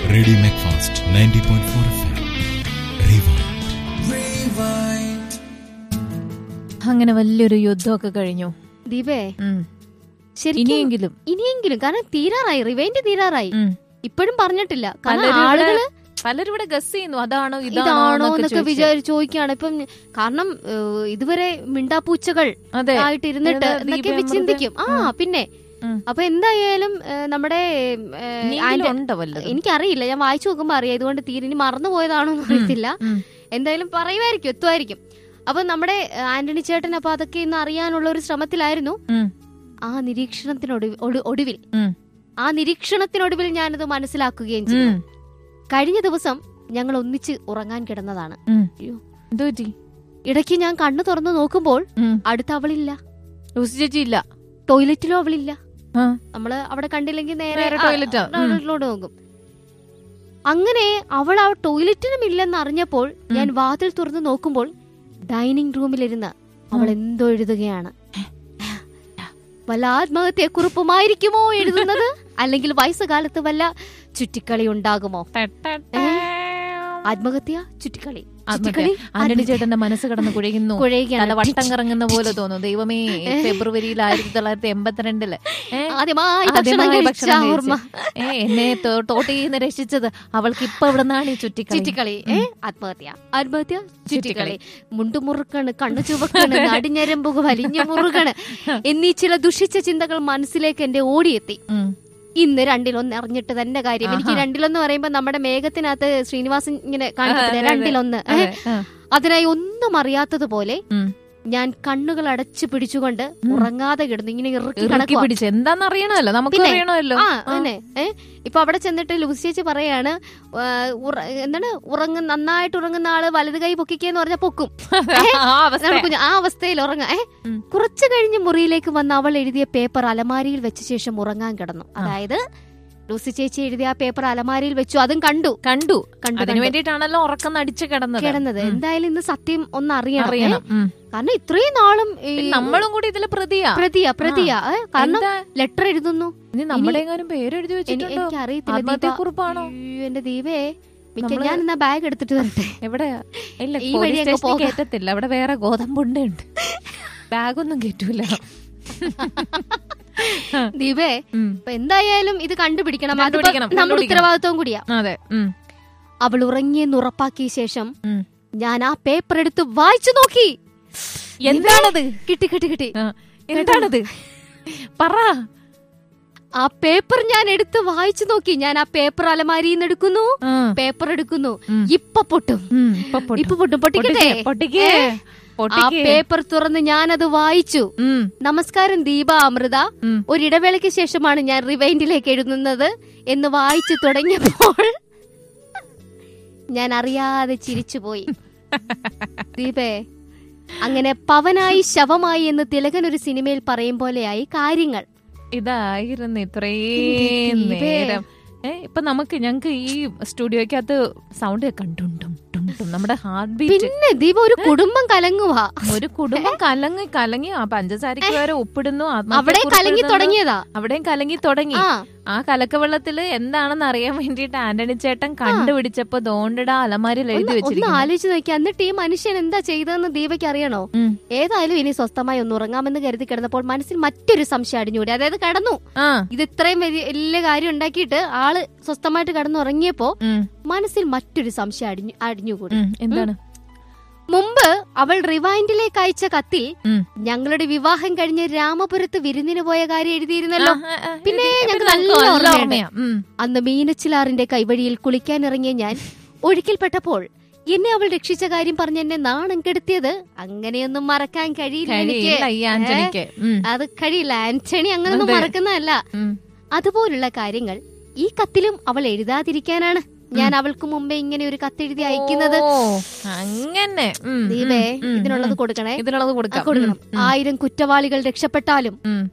Radio Macfast ninety point four FM എം അങ്ങനെ വലിയൊരു യുദ്ധമൊക്കെ കഴിഞ്ഞു ദീപേ ഉം. ശരിക്കും ഇനിയെങ്കിലും ഇനിയെങ്കിലും കാരണം തീരാറായി റിവൈൻഡ് തീരാറായി ഉം. ഇപ്പോഴും പറഞ്ഞിട്ടില്ല കാരണം പലരും ഇവിടെ- ആളുകള് പലരും ഇവിടെ ഗസ് ചെയ്യുന്നു അതാണോ ഇതാണോ എന്നൊക്കെ ചോദിച്ച്. വിചാരിച്ച് ചോദിക്കുകയാണ് ഇപ്പം കാരണം ഏഹ്, ഇതുവരെ മിണ്ടാപ്പൂച്ചകൾ അതെ ആയിട്ട് ഇരുന്നിട്ട് ഏതാ എന്നൊക്കെ ദീപ ചിന്തിക്കും ആ ഉം. പിന്നെ ഉം. അപ്പൊ എന്തായാലും ഏഹ്, നമ്മുടെ ഏഹ്, ഇനിയെങ്കിലും ആൻഡ്- ഉണ്ടോ വല്ലതും? എനിക്കറിയില്ല ഞാൻ വായിച്ചു നോക്കുമ്പോ അറിയാം ഇതുകൊണ്ട് തീരെ ഇനി മറന്നു പോയതാണോ എന്ന് അറിയത്തില്ല ഉം. എന്തായാലും പറയുമായിരിക്കും എത്തുമായിരിക്കും അപ്പൊ നമ്മുടെ ഏഹ്, ആന്റണി ചേട്ടൻ അപ്പൊ അതൊക്കെ ഇന്ന് അറിയാനുള്ള ഒരു ശ്രമത്തിലായിരുന്നു ഉം. ആ നിരീക്ഷണത്തിനൊടുവിൽ ഒടു- ഒടുവിൽ ഉം. ആ നിരീക്ഷണത്തിനൊടുവിൽ ഞാനത് മനസ്സിലാക്കുകയും ചെയ്തു ഉം. കഴിഞ്ഞ ദിവസം ഞങ്ങൾ ഒന്നിച്ച് ഉറങ്ങാൻ കിടന്നതാണ് ഉം. അയ്യോ. എന്ത് പറ്റി ഇടയ്ക്ക് ഞാൻ കണ്ണു തുറന്നു നോക്കുമ്പോൾ ഉം. അടുത്ത അവളില്ല ലൂസി ചേച്ചി ഇല്ല ടോയ്ലറ്റിലും അവളില്ല ആ. നമ്മള് അവിടെ കണ്ടില്ലെങ്കിൽ നേരെ നേരെ ആ, toilet ആ. ഉം. ടോയ്ലറ്റിലോട്ട് നോക്കും അങ്ങനെ അവൾ ആ ടോയ്ലറ്റിലും ഇല്ലെന്ന് അറിഞ്ഞപ്പോൾ ഞാൻ വാതിൽ തുറന്ന് നോക്കുമ്പോൾ ഡൈനിങ് റൂമിലിരുന്ന് അവൾ എന്തോ എഴുതുകയാണ് വല്ല ആത്മഹത്യ കുറിപ്പുമായിരിക്കുമോ എഴുതുന്നത് അല്ലെങ്കിൽ വയസ്സുകാലത്ത് വല്ല ചുറ്റിക്കളി ഉണ്ടാകുമോ ആത്മഹത്യ ചുറ്റിക്കളി ചുറ്റിക്കളി ആന്റണി ചേട്ടന്റെ മനസ്സ് കടന്ന് കുഴയുന്നു കുഴയുകയാണ്. തല വട്ടം കറങ്ങുന്ന പോലെ തോന്നുന്നു ദൈവമേ ഫെബ്രുവരിയിൽ ആയിരത്തി തൊള്ളായിരത്തി എൺപത്തിരണ്ടില് ഏ? ആദ്യമായി ഭക്ഷണം ആദ്യമായി കഴിച്ച ഭക്ഷണം ഓർമ്മ. കഴിച്ച്. ഏ, എന്നെ തോ- തോട്ടിയിൽ നിന്ന് രക്ഷിച്ചത് അവൾക്ക് ഇപ്പൊ ഇവിടെ നിന്നാണ് ഈ ചുറ്റിക്കളി ചുറ്റിക്കളി ഏ ആത്മഹത്യ ആത്മഹത്യ ചുറ്റിക്കളി മുണ്ടുമുറുക്കണ് കണ്ണു ചുവക്കണ് നടിഞ്ഞരമ്പുക വലിഞ്ഞു മുറുകണ് എന്നീ ചില ദുഷിച്ച ചിന്തകൾ മനസ്സിലേക്ക് എന്റെ ഓടിയെത്തി ഉം. ഇന്ന് രണ്ടിലൊന്ന് അറിഞ്ഞിട്ട് തന്നെ കാര്യം എനിക്ക് ആഹാ. രണ്ടിലൊന്ന് പറയുമ്പോ നമ്മുടെ മേഘത്തിനകത്ത് ശ്രീനിവാസൻ ഇങ്ങനെ കാണിക്കത്തില്ല അതെ, അതെ. രണ്ടിലൊന്ന് ഏ? അതെ, ആ. അതിനായി ഒന്നും അറിയാത്തതുപോലെ ഉം. ഞാൻ കണ്ണുകൾ അടച്ചു പിടിച്ചുകൊണ്ട് ഉറങ്ങാതെ കിടന്നു ഇങ്ങനെ ഇറുക്കി ഇറുക്കി കണക്കുവാ. പിടിച്ച് എന്താന്ന് അറിയണമല്ലോ നമുക്ക് പിന്നെ, അറിയണമല്ലോ ആ തന്നെ ഏ ഇപ്പൊ അവിടെ ചെന്നിട്ട് ലൂസി ചേച്ചി പറയാണ് ആ, ഉറ- എന്താണ് ഉറങ്ങുന്ന നന്നായിട്ട് ഉറങ്ങുന്ന ആള് വലത് കൈ പൊക്കിക്കേന്ന് പറഞ്ഞാൽ പൊക്കും ആ അവസ്ഥ നമ്മുടെ കുഞ്ഞ് ആ അവസ്ഥയിൽ ഉറങ്ങാം ഏ ഉം. കുറച്ചു കഴിഞ്ഞ് മുറിയിലേക്ക് വന്ന് അവൾ എഴുതിയ പേപ്പർ അലമാരിയിൽ വെച്ച ശേഷം ഉറങ്ങാൻ കിടന്നു അതായത് ലൂസി ചേച്ചി എഴുതിയ ആ പേപ്പർ അലമാരിയിൽ വെച്ചു അതും കണ്ടു കണ്ടു കണ്ടു അതിനു കണ്ടു. വേണ്ടിയിട്ടാണല്ലോ ഉറക്കം നടിച്ച് കിടന്നത് കിടന്നത് ഉം. എന്തായാലും ഇന്ന് സത്യം ഒന്ന് അറിയണം ഏ? അറിയണം ഉം. കാരണം ഇത്രയും നാളും ഈ പിന്നെ നമ്മളും കൂടി ഇതില് പ്രതിയാ പ്രതിയാ പ്രതിയാ ഏ? കാരണം എന്താ? ലെറ്റർ എഴുതുന്നു ഇനി നമ്മുടെ എങ്ങാനും പേരെഴുതി വെച്ചിട്ടുണ്ടോ എനിക്ക് അറിയത്തില്ല ആത്മഹത്യക്കുറിപ്പാണോ എന്റെ ദീപേ മിക്ക നമ്മള് ഞാൻ എന്നാ ബാഗ് എടുത്തിട്ട് വരട്ടെ എവിടെയാ ഇല്ല ഈ പോലീസ് വഴിയൊക്കെ സ്റ്റേഷനിൽ പോകാം. കേറ്റത്തില്ല അവിടെ വേറെ ഗോതമ്പുണ്ട ഉണ്ട് ബാഗൊന്നും കേറ്റൂല ദീപേ ഉം. അപ്പൊ എന്തായാലും ഇത് കണ്ടുപിടിക്കണം അതിപ്പോ കണ്ടുപിടിക്കണം, നമ്മുടെ കണ്ടുപിടിക്കണം. ഉത്തരവാദിത്വം കൂടിയാ അതെ ഉം. അവൾ ഉറങ്ങിയെന്ന് ഉറപ്പാക്കിയ ശേഷം ഉം. ഞാൻ ആ പേപ്പർ എടുത്ത് വായിച്ചു നോക്കി എന്താണത് കിട്ടി കിട്ടി കിട്ടി ആ, എന്താണത് പറ ആ പേപ്പർ ഞാൻ എടുത്ത് വായിച്ചു നോക്കി ഞാൻ ആ പേപ്പർ അലമാരിയിൽ നിന്ന് എടുക്കുന്നു ആ. പേപ്പർ എടുക്കുന്നു ഉം. ഇപ്പൊ പൊട്ടും ഉം, ഇപ്പൊ പൊട്ടും. ഇപ്പൊ പൊട്ടും പൊട്ടിക്കട്ടെ പൊട്ടിക്ക്, പൊട്ടിക്ക്, ഏ? ആ പൊട്ടിക്ക്. പേപ്പർ തുറന്ന് ഞാനത് വായിച്ചു ഉം, നമസ്കാരം ദീപ അമൃത ഉം. ഒരിടവേളയ്ക്ക് ശേഷമാണ് ഞാൻ റിവൈൻഡിലേക്ക് എഴുതുന്നത് എന്ന് വായിച്ചു തുടങ്ങിയപ്പോൾ ഞാൻ അറിയാതെ ചിരിച്ചുപോയി ദീപേ അങ്ങനെ പവനായി ശവമായി എന്ന് തിലകൻ ഒരു സിനിമയിൽ പറയും പോലെയായി കാര്യങ്ങൾ ഇതായിരുന്നു ഇത്രയും ദീപേ. നേരം ഏ ഇപ്പൊ നമുക്ക് ഞങ്ങക്ക് ഈ സ്റ്റുഡിയോക്കകത്ത് സൗണ്ട് കണ്ടുണ്ടും ടും ടും നമ്മുടെ ഹാർട്ട് ബീറ്റ് പിന്നെ ദീപ ഒരു കുടുംബം കലങ്ങുവാ ഒരു കുടുംബം കലങ്ങി കലങ്ങി ആ പഞ്ചസാരക്ക് വരെ ഒപ്പിടുന്നു അവിടെ ആത്മഹത്യക്കുറിപ്പ് കലങ്ങി എഴുതുന്നു. തുടങ്ങിയതാ അവിടെയും കലങ്ങി തുടങ്ങി ആ ആ കലക്കവെള്ളത്തില് എന്താണെന്ന് അറിയാൻ വേണ്ടിട്ട് ആന്റണി ചേട്ടൻ കണ്ടുപിടിച്ചപ്പോ ദോണ്ടിടാ അലമാരിൽ എഴുതി ഒന്ന് ഒന്ന് വെച്ചിരിക്കുന്നു ആലോചിച്ച് നോക്കി എന്നിട്ട് ഈ മനുഷ്യൻ എന്താ ചെയ്തതെന്ന് ദീപയ്ക്ക് അറിയണോ ഉം. ഏതായാലും ഇനി സ്വസ്ഥമായി ഒന്ന് ഉറങ്ങാമെന്ന് കരുതി കിടന്നപ്പോൾ മനസ്സിൽ മറ്റൊരു സംശയം അടിഞ്ഞുകൂടി അതായത് കടന്നു ആ ഇത് ഇത്രയും വലിയ വലിയ കാര്യം ഉണ്ടാക്കിയിട്ട് ആള് സ്വസ്ഥമായിട്ട് കടന്നുറങ്ങിയപ്പോ ഉം, മനസ്സിൽ മറ്റൊരു സംശയം അടിഞ്ഞു അടിഞ്ഞുകൂടി ഉം, എന്താണ് മുമ്പ് അവൾ റിവൈൻഡിലേക്ക് അയച്ച കത്തിൽ ഉം. ഞങ്ങളുടെ വിവാഹം കഴിഞ്ഞ് രാമപുരത്ത് വിരുന്നിന് പോയ കാര്യം എഴുതിയിരുന്നല്ലോ ആ, ആ, ആ, പിന്നെ എഴുതി. ഞങ്ങൾക്ക് പിന്നെ നല്ല നമുക്ക് ഓർമ്മയുണ്ട്. ഓർമ്മയാ. ഉം. അന്ന് മീനച്ചിലാറിന്റെ കൈവഴിയിൽ കുളിക്കാനിറങ്ങിയ ഞാൻ ഒഴുക്കിൽപ്പെട്ടപ്പോൾ എന്നെ അവൾ രക്ഷിച്ച കാര്യം പറഞ്ഞ് എന്നെ നാണം കെടുത്തിയത് അങ്ങനെയൊന്നും മറക്കാൻ കഴിയില്ല എനിക്ക് കഴിയില്ല ഈ ആന്റണിക്ക് ഉം, അത് കഴിയില്ല ആന്റണി അങ്ങനൊന്നും അതെ. മറക്കുന്നതല്ല ഉം. അതുപോലുള്ള കാര്യങ്ങൾ ഈ കത്തിലും അവൾ എഴുതാതിരിക്കാനാണ് ഞാൻ അവൾക്ക് മുമ്പേ ഇങ്ങനെ ഒരു കത്തെഴുതി അയക്കുന്നത് ഓ, അങ്ങനെ ഉം, ഉം, ദീപേ ഉം, ഇതിനുള്ളത് ഉം. കൊടുക്കണേ ഇതിനുള്ളത് ആ, കൊടുക്കാം കൊടുക്കണം ഉം, ഉം, ആയിരം കുറ്റവാളികൾ രക്ഷപ്പെട്ടാലും ഉം.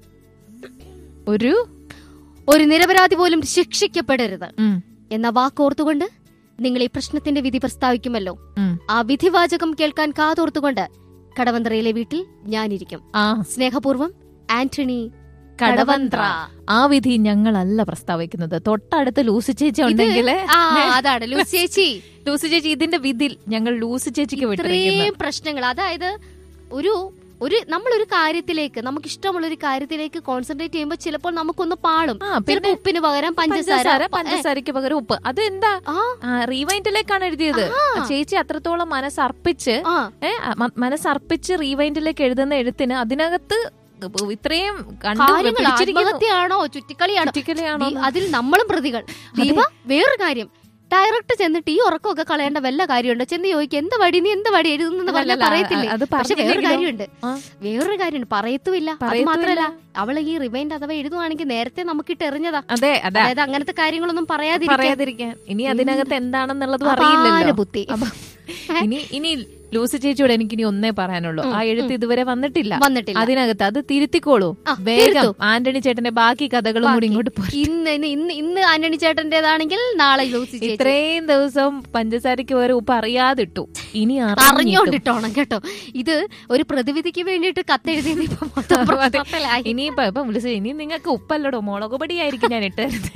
ഒരു ഒരു നിരപരാധി പോലും ശിക്ഷിക്കപ്പെടരുത് ഉം, എന്ന വാക്കോർത്തുകൊണ്ട് നിങ്ങൾ ഈ പ്രശ്നത്തിന്റെ വിധി പ്രസ്താവിക്കുമല്ലോ ഉം. ആ വിധിവാചകം കേൾക്കാൻ കാതോർത്തുകൊണ്ട് കടവന്തറയിലെ വീട്ടിൽ ഞാനിരിക്കും ആ സ്നേഹപൂർവ്വം ആന്റണി കടവന്ത്ര ആ വിധി ഞങ്ങളല്ല പ്രസ്താവിക്കുന്നത് തൊട്ടടുത്ത് ലൂസി ചേച്ചി ഉണ്ടെങ്കിൽ ആ അതാണ് ലൂസി ചേച്ചി ലൂസി ചേച്ചി ഇതിന്റെ വിധിൽ ഞങ്ങൾ ലൂസി ചേച്ചിക്ക് വിട്ടിരിക്കുന്നത് ഇത്രയും പ്രശ്നങ്ങൾ അതായത് ഒരു ഒരു നമ്മളൊരു കാര്യത്തിലേക്ക് നമുക്ക് ഇഷ്ടമുള്ള ഒരു കാര്യത്തിലേക്ക് കോൺസെൻട്രേറ്റ് ചെയ്യുമ്പോൾ ചിലപ്പോൾ നമുക്കൊന്ന് പാളും ആ ചിലപ്പോൾ പിന്നെ ഉപ്പിന് പകരം പഞ്ചസാര പഞ്ചസാര പഞ്ചസാരക്ക് പകരം ഉപ്പ് അത് എന്താ ആ റീവൈൻഡിലേക്കാണ് എഴുതിയത് ആ. ചേച്ചി അത്രത്തോളം മനസ്സർപ്പിച്ച് ആ ഏ, മ- മനസ്സർപ്പിച്ച് റീവൈൻഡിലേക്ക് എഴുതുന്ന എഴുത്തിന് അതിനകത്ത് ഇത്രയും കണ്ടു കാര്യങ്ങൾ പിടിച്ചിരിക്കുന്നു. ആത്മഹത്യയാണോ ചുറ്റിക്കളിയാണോ ചുറ്റിക്കളിയാണോ ദീ- അതിൽ നമ്മളും പ്രതികൾ ദീപ വേറൊരു കാര്യം ഡയറക്റ്റ് ചെന്നിട്ട് ഈ ഉറക്കമൊക്കെ കളയേണ്ട വല്ല കാര്യമുണ്ടോ ചെന്ന് ചോദിക്കും എന്ത് വടി നീ എന്ത് വടി എഴുതുന്നെന്ന് പറഞ്ഞാൽ അല്ലല്ല, പറയത്തില്ലേ അത് പക്ഷെ വേറൊരു പറഞ്ഞില്ലെങ്കിലോ? കാര്യമുണ്ട് ആ. വേറൊരു കാര്യമുണ്ട് പറയത്തുമില്ല അത് പറയത്തുമില്ല. മാത്രല്ല അവള് ഈ റിവൈൻഡ് അഥവാ എഴുതുവാണെങ്കിൽ നേരത്തെ നമുക്കിട്ട് എറിഞ്ഞതാ അതെ അതെ അതായത് അങ്ങനത്തെ കാര്യങ്ങളൊന്നും പറയാതിരിക്കാൻ പറയാതിരിക്കാൻ ഇനി അതിനകത്ത് എന്താണെന്നുള്ളത് അപാര അറിയില്ലല്ലോ ബുദ്ധി അപ്പൊ ഇനി ഇനി ലൂസി ചേച്ചിയോട് എനിക്ക് ഇനി ഒന്നേ പറയാനുള്ളൂ ആ എഴുത്ത് ഇതുവരെ വന്നിട്ടില്ല വന്നിട്ടില്ല അതിനകത്ത് അത് തിരുത്തിക്കോളൂ ആ, വേഗം തിരുത്തു. ആന്റണി ചേട്ടന്റെ ബാക്കി കഥകളും കൂടി ബാക്കി. ഇങ്ങോട്ട് പോയി ഇന്ന് ഇന്ന് ഇന്ന് ഇന്ന് ആന്റണി ചേട്ടന്റേതാണെങ്കിൽ നാളെ ലൂസി ചേച്ചി ഇത്രയും ദിവസം പഞ്ചസാരക്ക് വരെ ഉപ്പ് അറിയാതിട്ടു ഇനി അറിഞ്ഞിട്ടും. അറിഞ്ഞോണ്ടിട്ടോണം കേട്ടോ ഇത് ഒരു പ്രതിവിധിക്ക് വേണ്ടിയിട്ട് കത്തെഴുതിയത് ഇപ്പൊ മൊത്തം അതെ. പ്രശ്നത്തിലായി. ഇനിയിപ്പോ ഇപ്പൊ വിളിച്ചു ഇനി നിങ്ങൾക്ക് ഉപ്പല്ലടോ മുളക് പൊടിയായിരിക്കും ഞാൻ ഇട്ടരുത്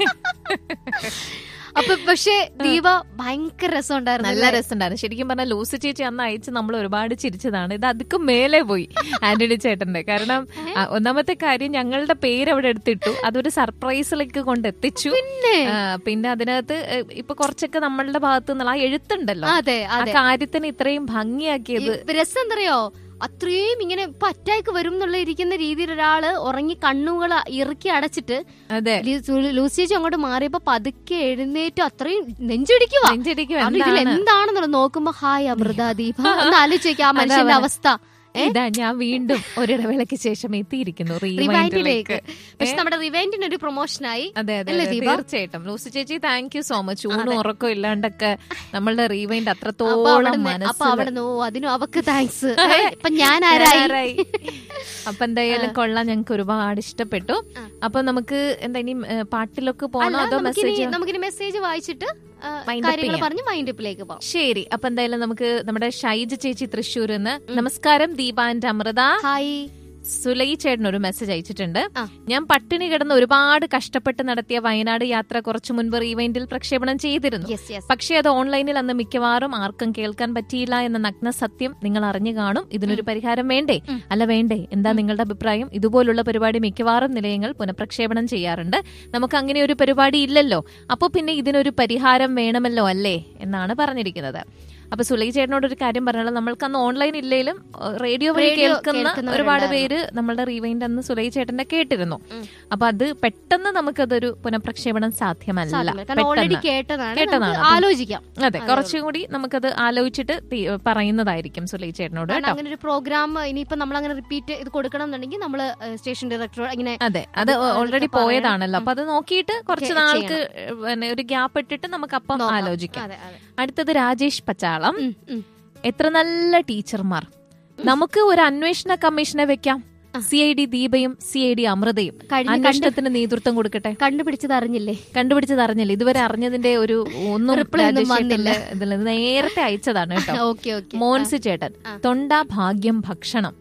അപ്പൊ പക്ഷേ ദീപ ഭയങ്കര രസമുണ്ടായിരുന്നു നല്ല രസമുണ്ടായിരുന്നു ശരിക്കും പറഞ്ഞാൽ ലൂസി ചേച്ചി അന്ന് അയച്ച് നമ്മൾ ഒരുപാട് ചിരിച്ചതാണ് ഇത് അതുക്കും മേലെ പോയി ആന്റണി ചേട്ടന്റെ കാരണം ആ, ഒന്നാമത്തെ കാര്യം ഞങ്ങളുടെ പേര് അവിടെ എടുത്തിട്ടു അതൊരു സർപ്രൈസിലേക്ക് കൊണ്ടെത്തിച്ചു പിന്നെ ആ, പിന്നെ അതിനകത്ത് ഏ, ഇപ്പൊ കുറച്ചൊക്കെ നമ്മളുടെ ഭാഗത്ത് നിന്നുള്ള ആ എഴുത്തുണ്ടല്ലോ അതെ ആ അതെ കാര്യത്തിന് ഇത്രയും ഭംഗിയാക്കിയത് ഈ രസം എന്തറിയോ അത്രയും ഇങ്ങനെ ഇപ്പൊ അറ്റാക്ക് വരും എന്നുള്ള ഇരിക്കുന്ന രീതിയിൽ ഒരാള് ഉറങ്ങി കണ്ണുകൾ ഇറുക്കി അടച്ചിട്ട് അതെ ലൂസിയേച്ചി അങ്ങോട്ട് മാറിയപ്പോ പതുക്കെ എഴുന്നേറ്റ് അത്രയും നെഞ്ചിടിക്കുവാ നെഞ്ചടിക്കും അത് ഇതിൽ എന്താണ് എന്താണെന്നുള്ളത് നോക്കുമ്പോ ഹായ് അമൃത ദീപ ഒന്ന് ആലോചിക്കുക ആ മനുഷ്യന്റെ അതാ അവസ്ഥ ഇതാ ഞാൻ വീണ്ടും ഒരിടവേളയ്ക്ക് ശേഷം എത്തിയിരിക്കുന്നു റിവൈൻഡിലേക്ക് റീവൈൻഡിലേക്ക് പക്ഷെ നമ്മുടെ റിവൈൻഡിന് ഒരു പ്രൊമോഷനായി അതെ അതെ അല്ലേ അതെ, ദീപ? തീർച്ചയായിട്ടും ലൂസി ചേച്ചി താങ്ക് യു സോ മച്ച് ഊണും ഉറക്കം ഇല്ലാണ്ടൊക്കെ നമ്മളുടെ റീവൈൻഡ് അപ്പൊ അത്രത്തോളം അവിടെ അപ്പൊ മനസ്സിൽ അവിടെ ഓ അതിനും അവക്ക് താങ്ക്സ് ഇപ്പൊ ഞാൻ ആരായി ആരായി? അപ്പൊ എന്തായാലും കൊള്ളാം ഞങ്ങൾക്ക് ഒരുപാട് ഇഷ്ടപ്പെട്ടു ആ. അപ്പൊ നമുക്ക് എന്താ ഇനി ഏ, പാട്ടിലൊക്കെ പോണോ അല്ല അതോ നമുക്കിനി മെസ്സേജ് നമുക്കിനി മെസ്സേജ് വായിച്ചിട്ട് ആ, Wind up കാര്യങ്ങൾ ചെയ്യാം. പറഞ്ഞ് മൈൻഡപ്പിലേക്ക് പോവാം ശരി അപ്പൊ എന്തായാലും നമുക്ക് നമ്മുടെ ഷൈജ ചേച്ചി തൃശ്ശൂരിൽ നിന്ന് നമസ്കാരം ദീപ ആൻഡ് അമൃത ഹായ് സുലൈ ചേട്ടൻ ഒരു മെസ്സേജ് അയച്ചിട്ടുണ്ട് ആ. ഞാൻ പട്ടിണി കിടന്ന് ഒരുപാട് കഷ്ടപ്പെട്ട് നടത്തിയ വയനാട് യാത്ര കുറച്ചു മുൻപ് റീവൈൻഡിൽ പ്രക്ഷേപണം ചെയ്തിരുന്നു യെസ് യെസ് പക്ഷേ അത് ഓൺലൈനിൽ അന്ന് മിക്കവാറും ആർക്കും കേൾക്കാൻ പറ്റിയില്ല എന്ന നഗ്ന സത്യം നിങ്ങൾ അറിഞ്ഞു കാണും ഇതിനൊരു പരിഹാരം വേണ്ടേ ഉം. അല്ല വേണ്ടേ എന്താ നിങ്ങളുടെ അഭിപ്രായം ഇതുപോലുള്ള പരിപാടി മിക്കവാറും നിലയങ്ങൾ പുനഃപ്രക്ഷേപണം ചെയ്യാറുണ്ട് നമുക്ക് അങ്ങനെ ഒരു പരിപാടി ഇല്ലല്ലോ അപ്പോൾ പിന്നെ ഇതിനൊരു പരിഹാരം വേണമല്ലോ അല്ലേ എന്നാണ് പറഞ്ഞിരിക്കുന്നത് അപ്പൊ സുലൈ ചേട്ടനോട് ഒരു കാര്യം പറഞ്ഞാൽ നമ്മൾക്ക് അന്ന് ഓൺലൈൻ ഇല്ലെങ്കിലും റേഡിയോ വഴി Radio കേൾക്കുന്ന കേൾക്കുന്നവരുണ്ടായിരുന്നു. ഒരുപാട് പേര് നമ്മളുടെ റീവൈൻഡ് അന്ന് സുലൈ ചേട്ടന്റെ കേട്ടിരുന്നു ഉം. അപ്പൊ അത് പെട്ടെന്ന് നമുക്കതൊരു പുനഃപ്രക്ഷേപണം സാധ്യമല്ല സാധ്യമല്ല. കാരണം ഓൾറെഡി പെട്ടെന്ന് കേട്ടതാണ് കേട്ടതാണ്. നമുക്ക് ആലോചിക്കാം അതെ അതെ. കുറച്ചും കൂടി നമുക്കത് ആലോചിച്ചിട്ട് തീ- പറയുന്നതായിരിക്കും സുലൈ ചേട്ടനോട് കാരണം കേട്ടോ അങ്ങനെ ഒരു പ്രോഗ്രാം ഇനിയിപ്പോ നമ്മൾ അങ്ങനെ റിപ്പീറ്റ് ഇത് കൊടുക്കണം എന്നുണ്ടെങ്കിൽ നമ്മള് സ്റ്റേഷൻ ഡയറക്ടറോട് ഇങ്ങനെ അതെ അത് അത് ഓൾറെഡി അതൊക്കെ പറയണം. പോയതാണല്ലോ അപ്പൊ അത് നോക്കിയിട്ട് കുറച്ച് ഒക്കെ നാൾക്ക് പിന്നെ ഒരു ഗ്യാപ്പ് ഇട്ടിട്ട് നമുക്ക് അപ്പം നോക്കാം. ആലോചിക്കാം അതെ അതെ അടുത്തത് രാജേഷ് പച്ചാളം ഉം, ഉം. എത്ര നല്ല ടീച്ചർമാർ നമുക്ക് ഒരു അന്വേഷണ കമ്മീഷനെ വെക്കാം സി ഐ ഡി ദീപയും സി ഐ ഡി അമൃതയും കഴിഞ്ഞ കണ്ട് അന്വേഷണത്തിന് നേതൃത്വം കൊടുക്കട്ടെ കണ്ടുപിടിച്ചത് അറിഞ്ഞില്ലേ കണ്ടുപിടിച്ചത് അറിഞ്ഞില്ല ഇതുവരെ അറിഞ്ഞതിന്റെ ഒരു ഒന്നും Reply ഒന്നും രാജേഷ് വന്നില്ല. ചേട്ടന്റെ ഇതിൽ നിന്ന് നേരത്തെ അയച്ചതാണ് കേട്ടോ ഓക്കെ ഓക്കെ മോൻസി ചേട്ടൻ ആ. തൊണ്ട ഭാഗ്യം ഭക്ഷണം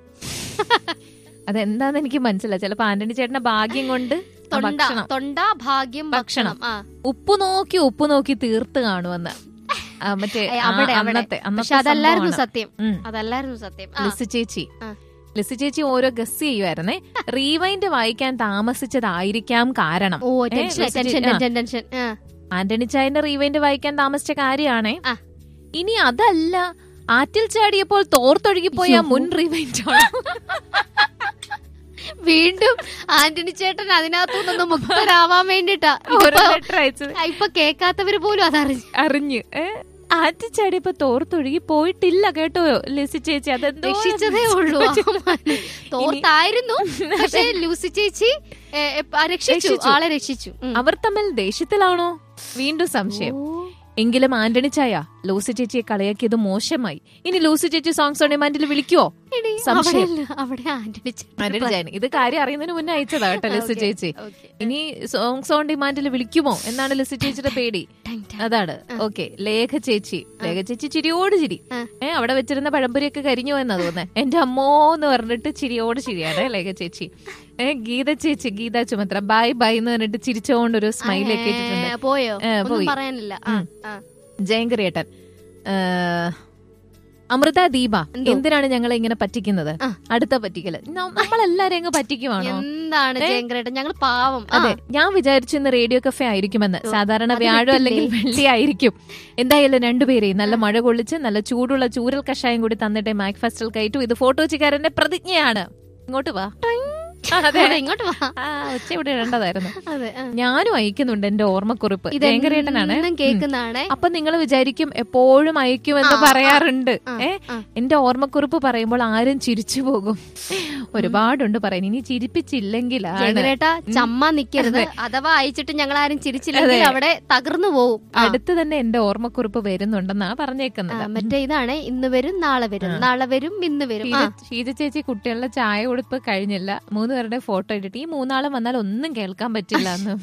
അതെന്താന്ന് എനിക്ക് മനസ്സിലായി ചിലപ്പോ ആന്റണി ചേട്ടന്റെ ഭാഗ്യം കൊണ്ട് ആ തൊണ്ട ഭക്ഷണം തൊണ്ട ഭാഗ്യം ഭക്ഷണം ആ ഉപ്പ് നോക്കി ഉപ്പ് നോക്കി തീർത്ത് കാണുമെന്ന് ആ, മറ്റേ ഏ, ആ, അവിടെ അവിടെ അന്നത്തെ പക്ഷെ അന്നത്തെ അതല്ലായിരുന്നു സംഭവമാണ്. സത്യം ഉം. അതല്ലായിരുന്നു സത്യം ആ. ലിസി ചേച്ചി ആ. ലിസി ചേച്ചി ഓരോ ഗസ് ചെയ്യുമായിരുന്നേ റീവൈൻഡ് വായിക്കാൻ താമസിച്ചതായിരിക്കാം കാരണം ഓ ഏ, ടെൻഷൻ ലിസി ടെൻഷൻ ചേ- ആ. ടെൻഷൻ ടെൻഷൻ ആ. ആന്റണി ചായന്റെ റീവൈൻഡ് വായിക്കാൻ താമസിച്ച കാര്യമാണേ ആ. ഇനി അതല്ല ആറ്റിൽ ചാടിയപ്പോൾ തോർത്തൊഴുകിപ്പോയ അയ്യോ. മുൻ റീവൈൻഡ് വീണ്ടും ആന്റണി ചേട്ടൻ അതിനകത്തുനിന്ന് മുക്തരാവാൻ വേണ്ടിട്ടാ ഒരു ഇപ്പൊ- ലെറ്റർ അയച്ചത് ഇപ്പൊ കേൾക്കാത്തവര് പോലും അതറിഞ്ഞു അറിഞ്ഞു ഏ ആറ്റിൽ ചാടിയപ്പോ തോർത്തൊഴുകി പോയിട്ടില്ല കേട്ടോ ലിസി ചേച്ചി അതെന്തോ രക്ഷിച്ചതേ ഉള്ളൂ തോർത്തായിരുന്നു പക്ഷെ ലൂസി ചേച്ചി ഏ, എ, ആ, രക്ഷിച്ചു രക്ഷിച്ചു. ആളെ രക്ഷിച്ചു ഉം. അവർ തമ്മിൽ ദേഷ്യത്തിലാണോ വീണ്ടും സംശയം ഓ. എങ്കിലും ആന്റണി ചായ ലൂസി ചേച്ചിയെ കളിയാക്കിയത് മോശമായി ഇനി ലൂസി ചേച്ചി സോങ്സ് ഓൺ ഡിമാൻഡിൽ വിളിക്കുവോ എടി, സംശയം. അവിടെയല്ല, അവിടെ ആന്റണി ചേട്ടൻ ആന്റണി ജയൻ ഇത് കാര്യം അറിയുന്നതിന് മുന്നേ അയച്ചതാ കേട്ടോ ലിസി Okay, ചേച്ചി okay. ഇനി സോങ്സ് ഓൺ ഡിമാൻഡിൽ വിളിക്കുമോ എന്നാണ് ലിസി ചേച്ചിയുടെ പേടി ടൈം, ടൈം. അതാണ് ഓക്കെ ലേഖ ചേച്ചി ലേഖ ചേച്ചി ചിരിയോട് ചിരി ആ. ഏ അവിടെ വെച്ചിരുന്ന പഴംപൊരിയൊക്കെ കരിഞ്ഞു എന്നാ തോന്നുന്നത് എന്റെ അമ്മോ എന്ന് പറഞ്ഞിട്ട് ചിരിയോട് ചിരിയാണ് ലേഖ ചേച്ചി ഏ ഗീത ചേച്ചി ഗീത ചുമത്ര ബൈ ബൈ എന്ന് പറഞ്ഞിട്ട് ചിരിച്ചോണ്ട് ഒരു സ്മൈലൊക്കെ ഇട്ടിട്ടുണ്ട് ഏ, പോയോ ഏ, ഒന്നും പോയി. പറയാനില്ല ആ, ഉം. ആ. ജയങ്കരേട്ടൻ അമൃത ദീപ എന്തോ? എന്തിനാണ് ഞങ്ങളെ ഇങ്ങനെ പറ്റിക്കുന്നത് ആ. അടുത്ത പറ്റിക്കല് ന- നമ്മളെല്ലാരെയും അങ്ങ് പറ്റിക്കുവാണോ എന്താണ് ജയങ്കരേട്ടൻ ഞങ്ങൾ പാവം ആ. അതെ ഞാൻ വിചാരിച്ചു ഇന്ന് റേഡിയോ കഫേ ആയിരിക്കുമെന്ന് സാധാരണ അത് വ്യാഴം വിട്ടില്ലേ? അല്ലെങ്കിൽ വെള്ളി ആയിരിക്കും എന്തായാലും രണ്ടുപേരെയും നല്ല മഴ കൊള്ളിച്ച് നല്ല ചൂടുള്ള ചൂരൽ കഷായം കൂടി തന്നിട്ട് മാക് ഫെസ്റ്റിൽ കയറ്റു ഇത് ഫോട്ടോച്ചിക്കാരന്റെ പ്രതിജ്ഞയാണ് ഇങ്ങോട്ട് വാ ആ, അതെ അതെ, ഇങ്ങോട്ട് വാ ആ ഉച്ച ഇവിടെ ഇടേണ്ടതായിരുന്നു അതെ ആ. ഞാനും അയക്കുന്നുണ്ട് എന്റെ ഓർമ്മക്കുറിപ്പ് ജയങ്കരേട്ടനാണ് ഇതെന്നും കേൾക്കുന്നതാണ് അപ്പൊ നിങ്ങൾ വിചാരിക്കും എപ്പോഴും അയക്കുമെന്ന് ആ, ആ, പറയാറുണ്ട് ആ, ഏ ആ. എന്റെ ഓർമ്മക്കുറിപ്പ് പറയുമ്പോൾ ആരും ചിരിച്ചു പോകും ഒരുപാടുണ്ട് പറയാൻ ഇനി ചിരിപ്പിച്ചില്ലെങ്കിലാണ് ജയങ്കരേട്ട ചമ്മ നിക്കരുത് അഥവാ അയച്ചിട്ട് ഞങ്ങൾ ആരും ചിരിച്ചില്ലെങ്കിൽ അതെ. അവിടെ തകർന്നു പോവും ആ. അടുത്ത് തന്നെ എന്റെ ഓർമ്മക്കുറിപ്പ് വരുന്നുണ്ടെന്നാ ആ, പറഞ്ഞേക്കുന്നത് മറ്റേ ഇതാണ് ഇന്ന് വരും നാളെ വരും നാളെ വരും ഇന്ന് വരും ആ. ഷീജ- ഷീജ ചേച്ചി കുട്ടികളുടെ ചായ കൊടുപ്പ് കഴിഞ്ഞില്ല മൂന്ന് പേരുടെ ഫോട്ടോ ഇട്ടിട്ട് ഈ മൂന്നാളും വന്നാൽ ഒന്നും കേൾക്കാൻ പറ്റില്ല എന്ന്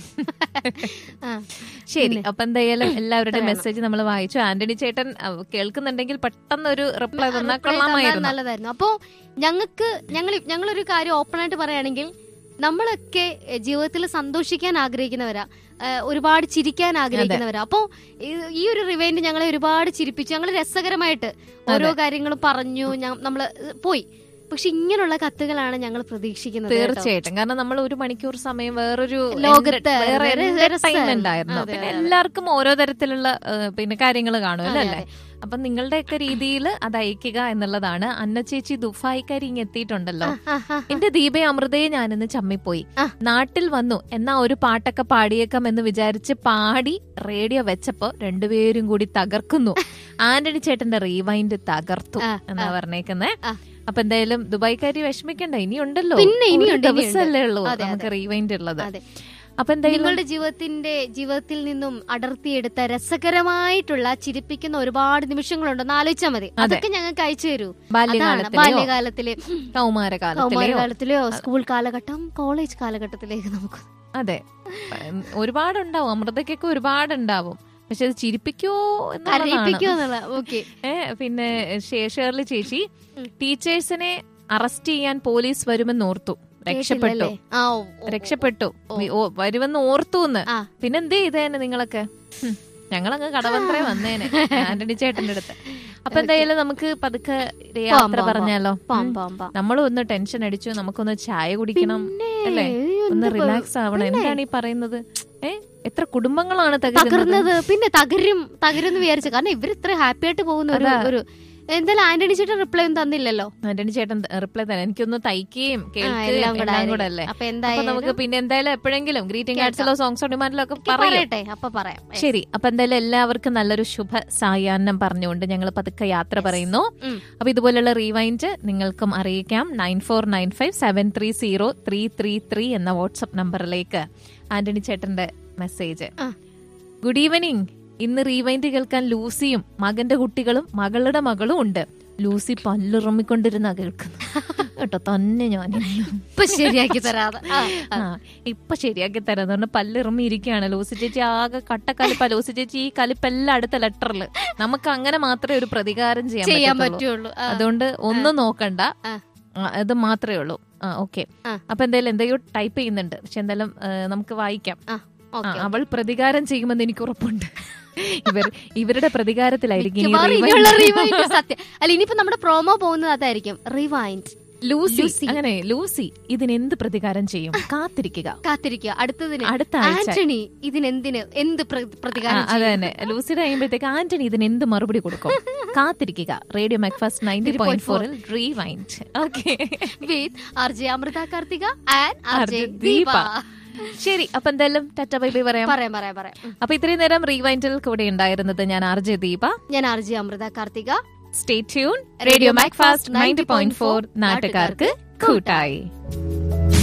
ആ. ശരി അപ്പൊ എന്തായാലും എല്ലാവരുടെ പറയണം. മെസ്സേജ് നമ്മൾ വായിച്ചു ആന്റണി ചേട്ടൻ അഹ്, കേൾക്കുന്നുണ്ടെങ്കിൽ പെട്ടെന്ന് ഒരു റിപ്ലൈ തന്നാൽ reply തന്നാൽ കൊള്ളാമായിരുന്നു നല്ലതായിരുന്നു അപ്പോ ഞങ്ങൾക്ക് ഞങ്ങൾ ഞങ്ങളൊരു കാര്യം ഓപ്പൺ ആയിട്ട് പറയുകയാണെങ്കിൽ നമ്മളൊക്കെ എഹ്, ജീവിതത്തിൽ സന്തോഷിക്കാൻ ആഗ്രഹിക്കുന്നവരാ ഏഹ്, ഒരുപാട് ചിരിക്കാൻ ആഗ്രഹിക്കുന്നവരാ അപ്പോ ഈ- ഈ ഒരു റിവൈൻഡ് ഞങ്ങളെ ഒരുപാട് ചിരിപ്പിച്ചു ഞങ്ങൾ രസകരമായിട്ട് ഓരോ കാര്യങ്ങളും പറഞ്ഞു ഞ- നമ്മള് പോയി പക്ഷെ ഇങ്ങനെയുള്ള കത്തുകളാണ് ഞങ്ങൾ പ്രതീക്ഷിക്കുന്നത് കേട്ടോ. തീർച്ചയായിട്ടും കാരണം നമ്മൾ ഒരു മണിക്കൂർ സമയം വേറൊരു ലോകത്ത് വേറെ വേറെ എന്റർടൈൻമെന്റ് രസമായിരുന്നു. ആയിരുന്നു അതെ, പിന്നെ അതെ. എല്ലാവർക്കും ഓരോ തരത്തിലുള്ള ഏഹ്, പിന്നെ കാര്യങ്ങൾ കാണുമല്ലോ അതെ, അല്ലേ അപ്പൊ നിങ്ങളുടെയൊക്കെ രീതിയിൽ അത് അയക്കുക എന്നുള്ളതാണ് അന്ന ചേച്ചി ദുഫായിക്കാരി ഇങ്ങ് എത്തിയിട്ടുണ്ടല്ലോ ആ, ആ, ആ. എന്റെ ദീപയെ അമൃതയെ ഞാനിന്ന് ചമ്മിപ്പോയി ആ. നാട്ടിൽ വന്നു എന്നാ ഒരു പാട്ടൊക്കെ പാടിയേക്കാം എന്ന് വിചാരിച്ച് പാടി റേഡിയോ വെച്ചപ്പോ രണ്ടുപേരും കൂടി തകർക്കുന്നു ആന്റണി ചേട്ടന്റെ റീവൈൻഡ് തകർത്തു ആ, എന്നാ ആ. പറഞ്ഞേക്കുന്നേ ആ. അപ്പൊ എന്തായാലും ദുബായ്ക്കാരി വിഷമിക്കണ്ട ഇനിയുണ്ടല്ലോ പിന്നെ ഒരു ഇനിയുണ്ട്, ഇനിയുണ്ട്. ദിവസമല്ലേ ഉള്ളൂ അതെ, നമുക്ക് റീവൈൻഡ് ഉള്ളത് അതെ. അപ്പൊ എന്തായാലും നിങ്ങളുടെ ജീവിതത്തിന്റെ ജീവിതത്തിൽ നിന്നും അടർത്തിയെടുത്ത രസകരമായിട്ടുള്ള ചിരിപ്പിക്കുന്ന ഒരുപാട് നിമിഷങ്ങളുണ്ടെന്ന് ആലോചിച്ചാൽ മതി അതൊക്കെ ഞങ്ങൾക്ക് അയച്ചു തരൂ അതാണ് ബാല്യകാലത്തിലെയോ ബാല്യകാലത്തിലെ കൗമാരകാലത്തിലെയോ കൗമാരകാലത്തിലെയോ സ്കൂൾ കാലഘട്ടം കോളേജ് കാലഘട്ടത്തിലേക്ക് നമുക്ക് അതെ ഉം, ഒരുപാടുണ്ടാവും അമൃതയ്ക്കൊക്കെ ഒരുപാടുണ്ടാവും പക്ഷെ അത് ചിരിപ്പിക്കോ എന്നുള്ളതാണ് കരയിപ്പിക്കുക എന്നുള്ള ഓക്കെ ഏ, പിന്നെ ഷേ- ഷേർലി ചേച്ചി ഉം. ടീച്ചേഴ്സിനെ അറസ്റ്റ് ചെയ്യാൻ പോലീസ് വരുമെന്ന് ഓർത്തു രക്ഷപ്പെട്ടു ആ ഓ, ഓ, ഓ. രക്ഷപ്പെട്ടു ഓ. വി- ഓ, വരുമെന്ന് ഓർത്തു എന്ന് ആ. പിന്നെന്തേ ചെയ്തേനെ നിങ്ങളൊക്കെ ഹും, ഞങ്ങളങ്ങ് കടവന്ത്രേ വന്നേനെ ആന്റണി ചേട്ടന്റെ അടുത്ത് അപ്പൊ എന്തായാലും നമുക്ക് പതുക്കെ യാത്ര പോവാം, പറഞ്ഞാലോ പാം, ഉം. പാം, പാം. നമ്മളും ഒന്ന് ടെൻഷൻ അടിച്ചു നമുക്കൊന്ന് ചായ കുടിക്കണം പിന്നെ, അല്ലേ? എന്ത് ഒന്ന് പ- റിലാക്സ് ആവണം പിന്നെ. എന്താണ് ഈ പറയുന്നത് ഏ എത്ര കുടുംബങ്ങളാണ് തകരുന്നത് തകർന്നത് പിന്നെ തകരും തകരും വിചാരിച്ചു കാരണം ഇവർ ഇത്ര ഹാപ്പി ആയിട്ട് പോകുന്ന ഒരു അതാ. ഒരു എന്തായാലും ആന്റണി ചേട്ടൻ റിപ്ലൈ ഒന്നും തന്നില്ലല്ലോ ആന്റണി ചേട്ടൻ റിപ്ലൈ തന്നെ എനിക്കൊന്ന് തയ്ക്കുകയും ആ, കേൾക്കുകയും എല്ലാം കൂടെ എല്ലാം കൂടെ ആയിരിക്കും. അല്ലേ അപ്പൊ അപ്പൊ എന്തായാലും നമുക്ക് പിന്നെ എന്തായാലും എപ്പോഴെങ്കിലും ഗ്രീറ്റിംഗ് കേൾക്കാം. കാർഡ്സിലോ സോങ്സ് ഓൺ ഡിമാൻഡിലോ ഒക്കെ ഒക്കെ പറയും പറയട്ടെ അപ്പൊ പറയാം ശരി അപ്പൊ എന്തായാലും എല്ലാവർക്കും നല്ലൊരു ശുഭ സായാഹ്നം പറഞ്ഞുകൊണ്ട് ഞങ്ങൾ പതുക്കെ യാത്ര പറയുന്നു ഉം. അപ്പൊ ഇതുപോലുള്ള റീവൈൻഡ് നിങ്ങൾക്കും അറിയിക്കാം nine four nine five seven three zero three three three എന്ന വാട്സപ്പ് നമ്പറിലേക്ക് ആന്റണി ചേട്ടന്റെ മെസ്സേജ് ആ. ഗുഡ് ഈവനിങ് ഇന്ന് റീവൈൻഡ് കേൾക്കാൻ ലൂസിയും മകന്റെ കുട്ടികളും മകളുടെ മകളും ഉണ്ട് ലൂസി പല്ലുറമ്മിക്കൊണ്ടിരുന്ന കേൾക്കുന്നു കേട്ടോ തന്നെ ഞാൻ ഇപ്പൊ ശരിയാക്കി തരാതെ ആ, ആ. ആ ഇപ്പൊ ശരിയാക്കി തരാം അതുകൊണ്ട് പല്ലിറമ്മി ഇരിക്കുകയാണ് ലൂസി ചേച്ചി ആകെ കട്ടക്കലിപ്പ ലൂസി ചേച്ചി ഈ കലിപ്പെല്ലാം അടുത്ത ലെറ്ററിൽ നമുക്ക് അങ്ങനെ മാത്രമേ ഒരു പ്രതികാരം ചെയ്യാൻ ചെയ്യാൻ പറ്റത്തുള്ളൂ പറ്റുള്ളൂ ആ. അതുകൊണ്ട് ഒന്നും നോക്കണ്ട ആ. ആ, അത് മാത്രമേ ഉള്ളൂ ആ ഓക്കെ ആ. അപ്പൊ എന്തായാലും എന്തെയോ ടൈപ്പ് ചെയ്യുന്നുണ്ട് പക്ഷെ എന്തായാലും ആ, നമുക്ക് വായിക്കാം ആ, ആ, ഓക്കെ അവൾ പ്രതികാരം ചെയ്യുമെന്ന് എനിക്ക് ഉറപ്പുണ്ട് ഇവർ ഇവരുടെ പ്രതികാരത്തിലായിരിക്കും ഇനി മിക്കവാറും rewind. ഇനിയുള്ള rewind സത്യം അല്ല ഇനിയിപ്പോ നമ്മുടെ പ്രോമോ പോകുന്നത് അതായിരിക്കും റിവൈൻഡ് ലൂസി ലൂസി. അങ്ങനെ ലൂസി ഇതിനെന്ത് പ്രതികാരം ചെയ്യും കാത്തിരിക്കുക കാത്തിരിക്കുക അടുത്തതിന് അടുത്ത ആഴ്ച ആന്റണി ഇതിനെന്തിന് എന്ത് പ്ര- ആ, പ്രതികാരം അത് തന്നെ ലൂസിയുടെ കഴിയുമ്പോഴത്തേക്ക് ആന്റണി ഇതിന് എന്ത് മറുപടി കൊടുക്കും കാത്തിരിക്കുക റേഡിയോ മാക്ഫാസ്റ്റ് നയൻറ്റി പോയിന്റ് ഫോറിൽ rewind okay with R J Amritha Karthika and R J RJ Deepa Deepa. ശരി അപ്പൊ എന്തായാലും ടാറ്റ ബൈ ബൈ പറയാം പറയാം പറയാം പറയാം ഉം. അപ്പൊ ഇത്രയും നേരം റീവൈൻഡിൽ കൂടെ ഉണ്ടായിരുന്നത് ഞാൻ ആർ ജെ ദീപ ഞാൻ R J Amritha Karthika stay tune radio Macfast ninety point four നാട്ടുകാർക്ക് കൂട്ടായി